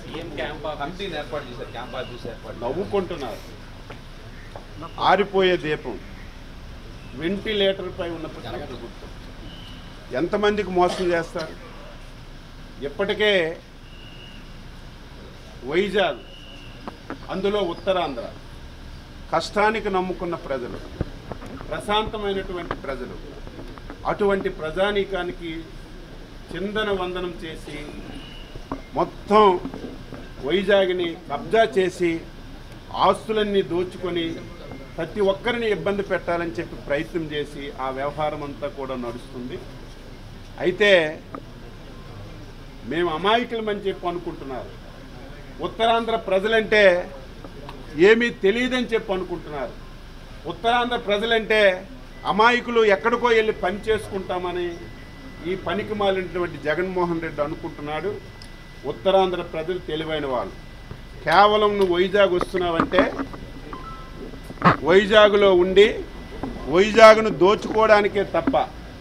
CM camp office కమిటీని ఏర్పాటు చేశారు క్యాంప్ ఆఫీస్ ఏర్పాటు చేశారు. నవ్వుకుంటున్నారు ఆరిపోయే దీపం వెంటిలేటర్ పై ఉన్న ప్రభుత్వం ఎంతమందికి మోసం చేస్తారు ఇప్పటికే వైజాగ్ అందులో ఉత్తరాంధ్ర కష్టానికి నమ్ముకున్న ప్రజలు ప్రశాంతమైనటువంటి ప్రజలు అటువంటి ప్రజానీకానికి చిందన వందనం చేసి మొత్తం వైజాగ్ని కబ్జా చేసి ఆస్తులన్నీ దోచుకొని ప్రతి ఒక్కరిని ఇబ్బంది పెట్టాలని చెప్పి ప్రయత్నం చేసి ఆ వ్యవహారం అంతా కూడా నడుస్తుంది అయితే మేము అమాయకులమని చెప్పి అనుకుంటున్నారు ఉత్తరాంధ్ర ప్రజలంటే ఏమీ తెలియదని చెప్పి అనుకుంటున్నారు ఉత్తరాంధ్ర ప్రజలంటే అమాయకులు ఎక్కడికో వెళ్ళి పని చేసుకుంటామని ఈ పనికి మాలినటువంటి జగన్మోహన్ రెడ్డి అనుకుంటున్నాడు ఉత్తరాంధ్ర ప్రజలు తెలివైన వాళ్ళు కేవలం నువ్వు వైజాగ్ వస్తున్నావంటే వైజాగ్లో ఉండి వైజాగ్ను దోచుకోవడానికే తప్ప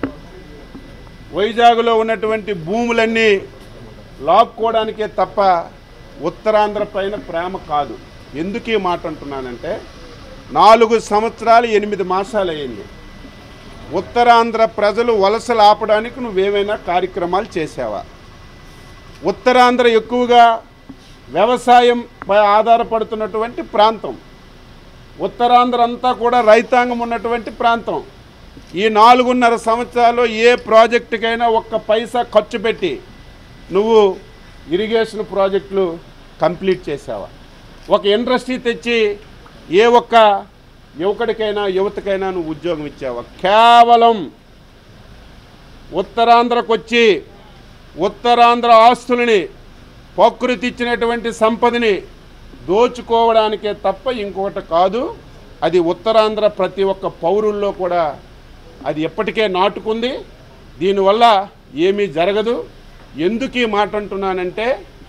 వైజాగ్లో ఉన్నటువంటి భూములన్నీ లాక్కోవడానికే తప్ప ఉత్తరాంధ్ర పైన ప్రేమ కాదు ఎందుకు ఈ మాట అంటున్నానంటే నాలుగు సంవత్సరాలు ఎనిమిది మాసాలు అయింది ఉత్తరాంధ్ర ప్రజలు వలసలు ఆపడానికి నువ్వేమైనా కార్యక్రమాలు చేసావా ఉత్తరాంధ్ర ఎక్కువగా వ్యవసాయంపై ఆధారపడుతున్నటువంటి ప్రాంతం ఉత్తరాంధ్ర అంతా కూడా రైతాంగం ఉన్నటువంటి ప్రాంతం ఈ నాలుగున్నర సంవత్సరాలు ఏ ప్రాజెక్టుకైనా ఒక్క పైసా ఖర్చు పెట్టి నువ్వు ఇరిగేషన్ ప్రాజెక్టులు కంప్లీట్ చేసావా ఒక ఇండస్ట్రీ తెచ్చి ఏ ఒక్క యువకుడికైనా యువతకైనా నువ్వు ఉద్యోగం ఇచ్చావా కేవలం ఉత్తరాంధ్రకు వచ్చి ఉత్తరాంధ్ర ఆస్తులని ప్రకృతి ఇచ్చినటువంటి సంపదని దోచుకోవడానికే తప్ప ఇంకొకటి కాదు అది ఉత్తరాంధ్ర ప్రతి ఒక్క పౌరుల్లో కూడా అది ఎప్పటికే నాటుకుంది దీనివల్ల ఏమీ జరగదు ఎందుకు ఈ మాట అంటున్నానంటే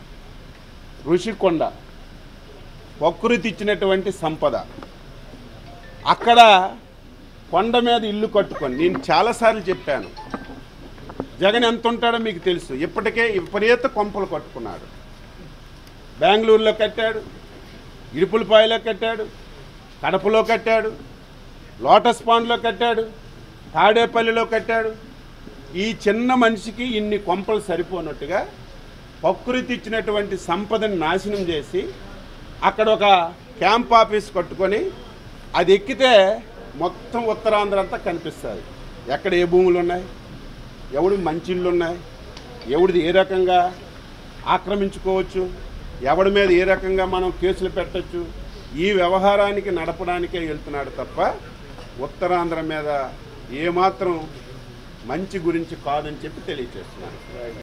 ఋషికొండ ప్రకృతి ఇచ్చినటువంటి సంపద అక్కడ కొండ మీద ఇల్లు కట్టుకొని నేను చాలాసార్లు చెప్పాను జగన్ ఎంత ఉంటాడో మీకు తెలుసు ఇప్పటికే విపరీత కొంపలు కట్టుకున్నాడు బెంగళూరులో కట్టాడు ఇడుపులపాయలో కట్టాడు కడపలో కట్టాడు లోటస్ పాండ్లో కట్టాడు తాడేపల్లిలో కట్టాడు ఈ చిన్న మనిషికి ఇన్ని కొంపలు సరిపోనట్టుగా ప్రకృతి ఇచ్చినటువంటి సంపదను నాశనం చేసి అక్కడ ఒక క్యాంప్ ఆఫీస్ కట్టుకొని అది ఎక్కితే మొత్తం ఉత్తరాంధ్ర అంతా కనిపిస్తుంది ఎక్కడ ఏ భూములు ఉన్నాయి ఎవడి మంచి ఇళ్ళు ఉన్నాయి ఎవడిది ఏ రకంగా ఆక్రమించుకోవచ్చు ఎవడి మీద ఏ రకంగా మనం కేసులు పెట్టచ్చు ఈ వ్యవహారానికి నడపడానికే వెళ్తున్నాడు తప్ప ఉత్తరాంధ్ర మీద ఏమాత్రం మంచి గురించి కాదని చెప్పి తెలియచేస్తున్నాను